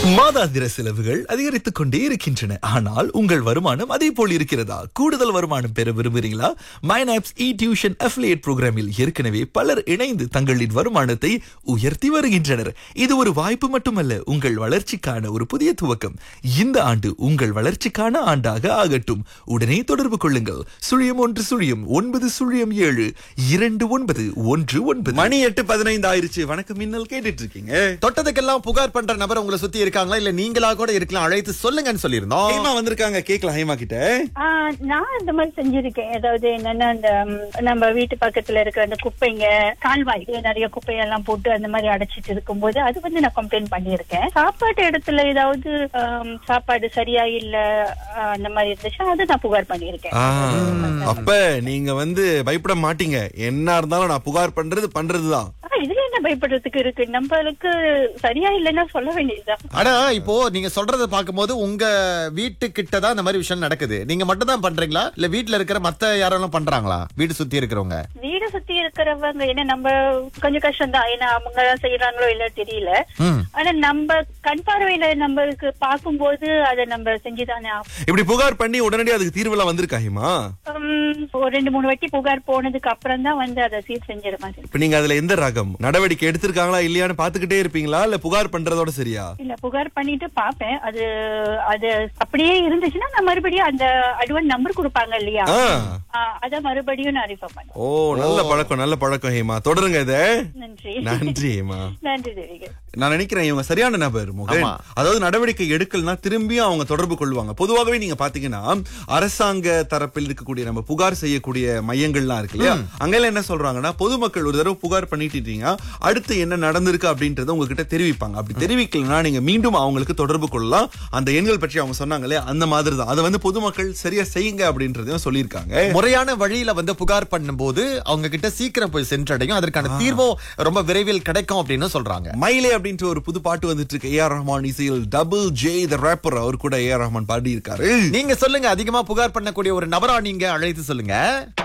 மாதாந்திர செலவுகள் அதிகரித்துக் கொண்டே இருக்கின்றன ஆனால் உங்கள் வருமானம் அதே போல் இருக்கிறதா கூடுதல் வருமானம் பெற விரும்புகிறீங்களா மைனாப்ஸ் இ டியூஷன் அஃபிலியேட் புரோகிராமில் ஏற்கனவே பலர் இணைந்து தங்களின் வருமானத்தை உயர்த்தி வருகின்றனர் இது ஒரு வாய்ப்பு மட்டுமல்ல உங்கள் வளர்ச்சிக்கான ஒரு புதிய துவக்கம் இந்த ஆண்டு உங்கள் வளர்ச்சிக்கான ஆண்டாக ஆகட்டும் உடனே தொடர்பு கொள்ளுங்கள் சுழியம் ஒன்று சுழியம் ஒன்பது சுழியம் ஏழு இரண்டு ஒன்பது ஒன்று ஒன்பது மணி எட்டு பதினைந்து ஆயிருச்சு வணக்கம் மின்னல் கேட்டுட்டு இருக்கீங்க தொட்டதுக்கெல்லாம் புகார் பண்ற நபர் உங்களை சுத்தி இருக்காங்களா இல்ல நீங்களா கூட இருக்கலாம் அழைத்து சொல்லுங்கன்னு சொல்லியிருந்தோம் ஹேமா வந்திருக்காங்க கேக்கலாம் ஹேமா கிட்ட ஆ, நான் இந்த மாதிரி செஞ்சிருக்கேன் அதாவது என்னன்னா அந்த ம், நம்ம வீட்டு பக்கத்துல இருக்கிற அந்த குப்பைங்க கால்வாய் நிறைய குப்பையெல்லாம் போட்டு அந்த மாதிரி அடைச்சிட்டு இருக்கும்போது அது வந்து நான் கம்ப்ளைண்ட் பண்ணியிருக்கேன் சாப்பாட்டு இடத்துல ஏதாவது ஆம், சாப்பாடு சரியா இல்ல ஆ, அந்த மாதிரி இருந்துச்சுன்னா அதை நான் புகார் பண்ணியிருக்கேன் ஆ, அப்ப நீங்க வந்து பயப்பட மாட்டீங்க என்ன இருந்தாலும் நான் புகார் பண்றது பண்றதுதான் ஆ, இதுல என்ன பயப்படுறதுக்கு இருக்கு நம்மளுக்கு சரியா இல்லைன்னா சொல்ல வேண்டியதுதான் ஆனா இப்போ நீங்க சொல்றத பாக்கும்போது உங்க வீட்டு கிட்ட தான் இந்த மாதிரி விஷயம் நடக்குது நீங்க மட்டும் தான் பண்றீங்களா இல்ல வீட்ல இருக்கிற மத்த யாரெல்லாம் பண்றாங்களா வீடு சுத்தி இருக்கிறவங்க வீடு சுத்தி இருக்கிறவங்க என்ன நம்ம கொஞ்சம் கஷ்டம் தான் ஏன்னா அவங்க தான் செய்யறாங்களோ இல்ல தெரியல ம். ஆனா நம்ம கண் பார்வையில நம்மளுக்கு பார்க்கும்போது அதை நம்ம செஞ்சுதானே ஆகணும். இப்படி புகார் பண்ணி உடனடியாக அதுக்கு தீர்வெல்லாம் வந்திருக்கா ஹேமா உம், ஒரு ரெண்டு மூணு வாட்டி புகார் போனதுக்கு அப்புறம் தான் வந்து அதை சீர் செஞ்சிட மாதிரி இப்ப நீங்க அதுல எந்த ரகம் நடவடிக்கை எடுத்திருக்காங்களா இல்லையான்னு பாத்துக்கிட்டே இருப்பீங்களா இல்ல புகார் பண்றதோட சரியா இல்ல புகார் பண்ணிட்டு பாப்பேன் அது அது அப்படியே இருந்துச்சுன்னா நான் மறுபடியும் அந்த அட்வான்ஸ் நம்பர் கொடுப்பாங்க இல்லையா ஆ. ஆ, அத மறுபடியும் நான் ரிஃபர் பண்ணேன் ஓ நல்ல பழக்கம் நல்ல பழக்கம் ஹேமா தொடருங்க இத நன்றி நன்றி ஹேமா நன்றி தேவிகா நான் நினைக்கிறேன் இவங்க சரியான நபர் முகன் ஆமா. அதாவது நடவடிக்கை எடுக்கலனா திரும்பியும் அவங்க தொடர்பு கொள்வாங்க பொதுவாகவே நீங்க பாத்தீங்கன்னா அரசாங்க தரப்பில் இருக்கக்கூடிய நம்ம புகார் செய்யக்கூடிய மையங்கள்லாம் இருக்கு இல்லையா அங்கெல்லாம் என்ன சொல்றாங்கன்னா பொதுமக்கள் ஒரு தடவை புகார் பண்ணிட்டீங்க அடுத்து என்ன நடந்திருக்கு அப்படின்றத உங்ககிட்ட தெரிவிப்பாங்க அப்படி தெரிவிக்கலனா நீங்க மீண்டும் அவங்களுக்கு தொடர்பு கொள்ளலாம் அந்த எண்கள் பற்றி அவங்க சொன்னாங்க இல்லையா அந்த மாதிரி தான் அதை வந்து பொதுமக்கள் சரியா செய்யுங்க அப்படின்றதையும் சொல்லியிருக்காங்க முறையான வழியில வந்து புகார் பண்ணும்போது அவங்க கிட்ட சீக்கிரம் போய் சென்றடையும் அதற்கான தீர்வும் ரொம்ப விரைவில் கிடைக்கும் அப்படின்னு சொல்றாங்க மயிலே அப்படின்ற ஒரு புது பாட்டு வந்துட்டு இருக்கு ஏஆர் ரஹ்மான் இசையில் டபுள் ஜே த ரேப்பர் அவர் கூட ஏஆர் ரஹ்மான் பாடி இருக்காரு நீங்க சொல்லுங்க அதிகமா புகார் பண்ணக்கூடிய ஒரு நபரா நீங்க அழைத்து சொல்லுங்க